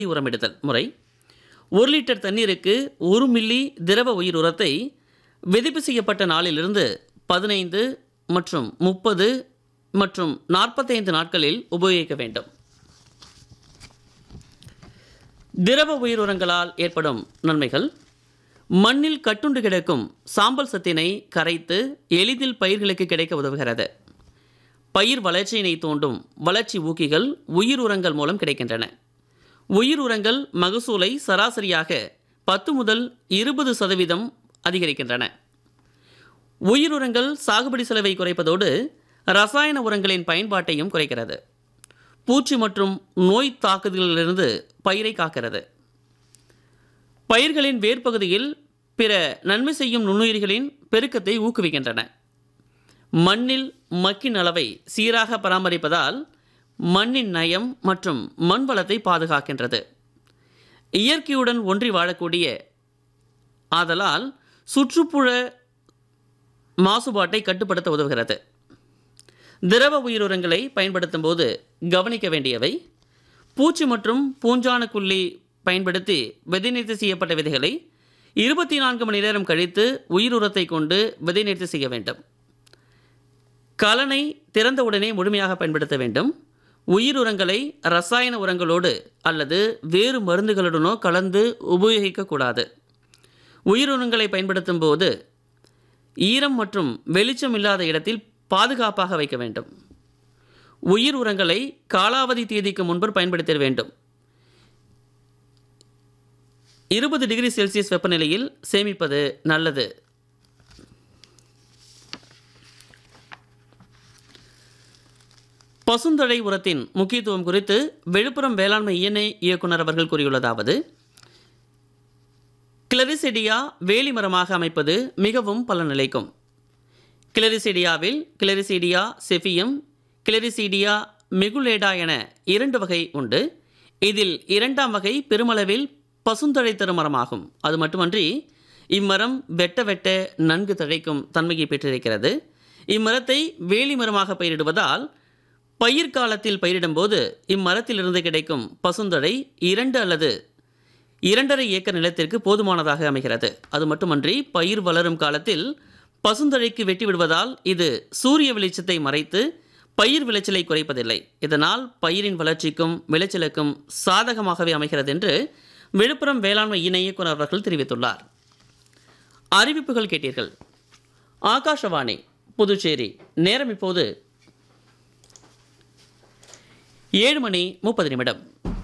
உரமிடுதல் முறை ஒரு லிட்டர் தண்ணீருக்கு ஒரு மில்லி திரவ உயிர் உரத்தை விதிப்பு செய்யப்பட்ட நாளிலிருந்து பதினைந்து மற்றும் முப்பது மற்றும் நாற்பத்தைந்து நாட்களில் உபயோகிக்க வேண்டும் திரவ உயிர் உரங்களால் ஏற்படும் நன்மைகள் மண்ணில் கட்டுண்டு கிடக்கும் சாம்பல் சத்தினை கரைத்து எளிதில் பயிர்களுக்கு கிடைக்க உதவுகிறது பயிர் வளர்ச்சியினை தூண்டும் வளர்ச்சி ஊக்கிகள் உயிர் உரங்கள் மூலம் கிடைக்கின்றன உயிர் உரங்கள் மகசூலை சராசரியாக பத்து முதல் இருபது சதவீதம் அதிகரிக்கின்றன உயிர் உரங்கள் சாகுபடி செலவை குறைப்பதோடு ரசாயன உரங்களின் பயன்பாட்டையும் குறைக்கிறது பூச்சி மற்றும் நோய் தாக்குதலிலிருந்து பயிரை காக்கிறது பயிர்களின் வேர்ப்பகுதியில் பிற நன்மை செய்யும் நுண்ணுயிரிகளின் பெருக்கத்தை ஊக்குவிக்கின்றன மண்ணில் மக்கின் அளவை சீராக பராமரிப்பதால் மண்ணின் நயம் மற்றும் மண் வளத்தை பாதுகாக்கின்றது இயற்கையுடன் ஒன்றி வாழக்கூடிய ஆதலால் சுற்றுப்புற மாசுபாட்டை கட்டுப்படுத்த உதவுகிறது திரவ உயிரினங்களை பயன்படுத்தும் போது கவனிக்க வேண்டியவை பூச்சி மற்றும் பூஞ்சானக்குள்ளி பயன்படுத்தி விதைநீர்த்தி செய்யப்பட்ட விதைகளை இருபத்தி நான்கு மணி நேரம் கழித்து உயிருரத்தை கொண்டு விதைநீர்த்தி செய்ய வேண்டும் கலனை திறந்தவுடனே முழுமையாக பயன்படுத்த வேண்டும் உயிர் உரங்களை ரசாயன உரங்களோடு அல்லது வேறு மருந்துகளுடனோ கலந்து உபயோகிக்கக்கூடாது உயிர் உரங்களை பயன்படுத்தும் போது ஈரம் மற்றும் வெளிச்சம் இல்லாத இடத்தில் பாதுகாப்பாக வைக்க வேண்டும் உயிர் உரங்களை காலாவதி தேதிக்கு முன்பு பயன்படுத்த வேண்டும் இருபது டிகிரி செல்சியஸ் வெப்பநிலையில் சேமிப்பது நல்லது பசுந்தழை உரத்தின் முக்கியத்துவம் குறித்து விழுப்புரம் வேளாண்மை இயற்கை இயக்குனர் அவர்கள் கூறியுள்ளதாவது கிளரிசெடியா வேலி மரமாக அமைப்பது மிகவும் பலனளிக்கும் கிளரிசீடியாவில் கிளரிசீடியா செஃபியம் கிளரிசீடியா மிகுலேடா என இரண்டு வகை உண்டு இதில் இரண்டாம் வகை பெருமளவில் பசுந்தழை தரும் மரமாகும் அது மட்டுமன்றி இம்மரம் வெட்ட வெட்ட நன்கு தழைக்கும் தன்மையை பெற்றிருக்கிறது இம்மரத்தை வேலி மரமாக பயிரிடுவதால் பயிர் காலத்தில் பயிரிடும்போது இம்மரத்திலிருந்து கிடைக்கும் பசுந்தழை இரண்டு அல்லது இரண்டரை ஏக்கர் நிலத்திற்கு போதுமானதாக அமைகிறது அது மட்டுமன்றி பயிர் வளரும் காலத்தில் பசுந்தழைக்கு வெட்டி விடுவதால் இது சூரிய வெளிச்சத்தை மறைத்து பயிர் விளைச்சலை குறைப்பதில்லை இதனால் பயிரின் வளர்ச்சிக்கும் விளைச்சலுக்கும் சாதகமாகவே அமைகிறது என்று விழுப்புரம் வேளாண்மை இணை இயக்குனர் அவர்கள் தெரிவித்துள்ளார் அறிவிப்புகள் கேட்டீர்கள் ஆகாஷவாணி புதுச்சேரி நேரம் இப்போது ஏழு மணி முப்பது நிமிடம்